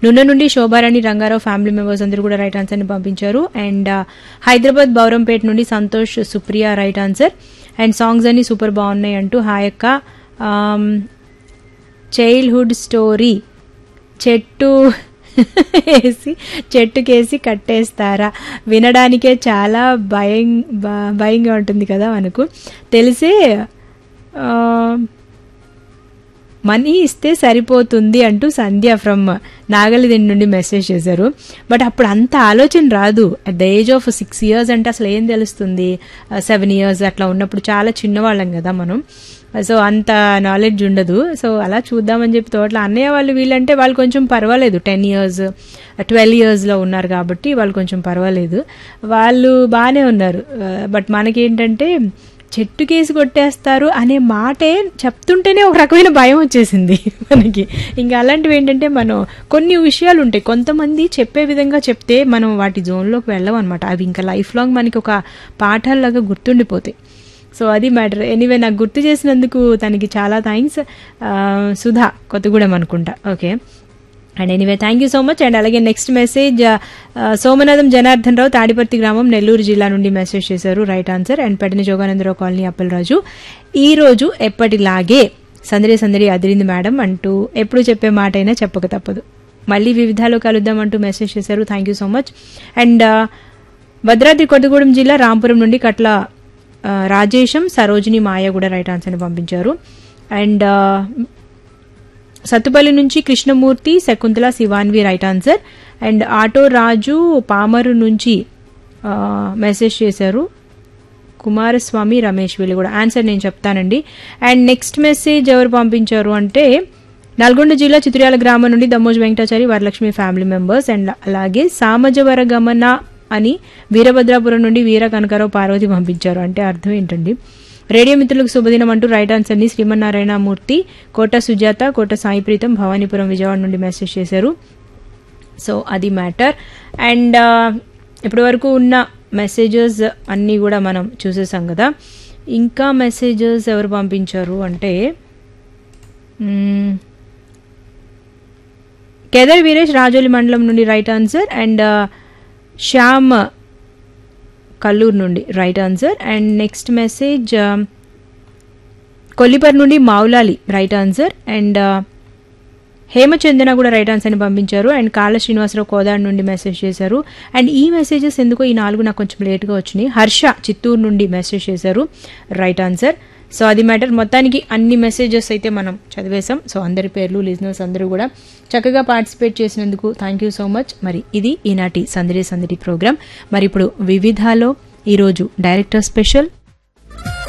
నున్న నుండి Shobharani Rangarao family members అందరూ కూడా రైట్ ఆన్సర్ ని పంపించారు అండ్ హైదరాబాద్ బౌరంపేట నుండి Santosh Supriya right answer and songs అన్ని సూపర్ బాగున్నాయి అంటూ హాయక్క చైల్డ్హుడ్ స్టోరీ చెట్టు వేసి చెట్టుకేసి కట్టేస్తారా వినడానికే చాలా భయం భ- భయంగా ఉంటుంది కదా మనకు తెలిసే ఆ, మనీ ఇస్తే సరిపోతుంది అంటూ సంధ్య ఫ్రమ్ నాగలిదిండి నుండి మెసేజ్ చేశారు బట్ అప్పుడు అంత ఆలోచన రాదు at the age of six years అంటే అసలు ఏం తెలుస్తుంది సెవెన్ ఇయర్స్ అట్లా ఉన్నప్పుడు చాలా చిన్నవాళ్ళం కదా మనం సో అంత నాలెడ్జ్ ఉండదు సో అలా చూద్దామని చెప్పి తోటలో అన్నయ్య వాళ్ళు వీళ్ళంటే వాళ్ళు కొంచెం పర్వాలేదు టెన్ ఇయర్స్ ట్వెల్వ్ ఇయర్స్లో ఉన్నారు కాబట్టి వాళ్ళు కొంచెం పర్వాలేదు వాళ్ళు బాగానే ఉన్నారు బట్ మనకేంటంటే చెట్టు కేసి కొట్టేస్తారు అనే మాటే చెప్తుంటేనే ఒక రకమైన భయం వచ్చేసింది మనకి ఇంకా అలాంటివి ఏంటంటే మనం కొన్ని విషయాలు ఉంటాయి కొంతమంది చెప్పే విధంగా చెప్తే మనం వాటి జోన్లోకి వెళ్ళం అనమాట అవి ఇంకా లైఫ్ లాంగ్ మనకి ఒక పాఠాల్లాగా గుర్తుండిపోతాయి సో అది మ్యాటర్ ఎనీవే నాకు గుర్తు చేసినందుకు తనకి చాలా థ్యాంక్స్ సుధా కొత్తగూడెం అనుకుంటా okay and anyway thank you so much and అలాగే నెక్స్ట్ మెసేజ్ సోమనాథం జనార్దన్ రావు తాడిపర్తి గ్రామం నెల్లూరు జిల్లా నుండి మెసేజ్ చేశారు రైట్ ఆన్సర్ అండ్ పడిన జోగానందరావు కాలనీ అప్పలరాజు ఈ రోజు ఎప్పటిలాగే సందడి సందడి అదిరింది మేడం అంటూ ఎప్పుడు చెప్పే మాట అయినా చెప్పక తప్పదు మళ్ళీ వివిధాలు కలుద్దాం అంటూ మెసేజ్ చేశారు thank you so much and Bhadradri Kothagudem జిల్లా రాంపురం నుండి కట్ల ఆ, రాజేశం సరోజిని మాయ కూడా రైట్ ఆన్సర్ని పంపించారు అండ్ సత్తుపల్లి నుంచి Krishnamurthy Shakuntala Shivanvi right answer and auto Raju Pamuru నుంచి ఆ, మెసేజ్ చేశారు కుమారస్వామి రమేష్ వీళ్ళు కూడా ఆన్సర్ నేను చెప్తానండి అండ్ నెక్స్ట్ మెసేజ్ ఎవరు పంపించారు అంటే నల్గొండ జిల్లా చిత్ర్యాల గ్రామం నుండి Dammoju Venkatachari Varalakshmi family members and అలాగే సామజవర గమన అని వీరభద్రాపురం నుండి వీర కనకారావు పార్వతి పంపించారు అంటే అర్థం ఏంటండి రేడియో మిత్రులకు శుభదినం అంటూ రైట్ ఆన్సర్ని శ్రీమన్నారాయణ మూర్తి కోట సుజాత కోట సాయి ప్రీతం భవానీపురం విజయవాడ నుండి మెసేజ్ చేశారు సో అది మ్యాటర్ అండ్ ఇప్పటి వరకు ఉన్న మెసేజెస్ అన్నీ కూడా మనం చూసేసాం కదా ఇంకా మెసేజెస్ ఎవరు పంపించారు అంటే మ్మ్, కేదార్ వీరేష్ రాజోలి మండలం నుండి right answer and Shyam Kalluru నుండి right answer and next message Kollipara నుండి Moulali right answer and Hemachandana కూడా రైట్ ఆన్సర్ అని పంపించారు అండ్ కాళ్ళ శ్రీనివాసరావు కోదాడ్ నుండి మెసేజ్ చేశారు అండ్ ఈ మెసేజెస్ ఎందుకో ఈ నాలుగు నాకు కొంచెం లేట్గా వచ్చినాయి హర్ష చిత్తూరు నుండి మెసేజ్ చేశారు రైట్ ఆన్సర్ సో అది మ్యాటర్ మొత్తానికి అన్ని మెసేజెస్ అయితే మనం చదివేశాం సో అందరి పేర్లు లిజినర్స్ అందరూ కూడా చక్కగా పార్టిసిపేట్ చేసినందుకు థ్యాంక్ యూ సో మచ్ మరి ఇది ఈనాటి సందడి సందడి ప్రోగ్రామ్ మరి ఇప్పుడు వివిధాలో ఈరోజు డైరెక్టర్ స్పెషల్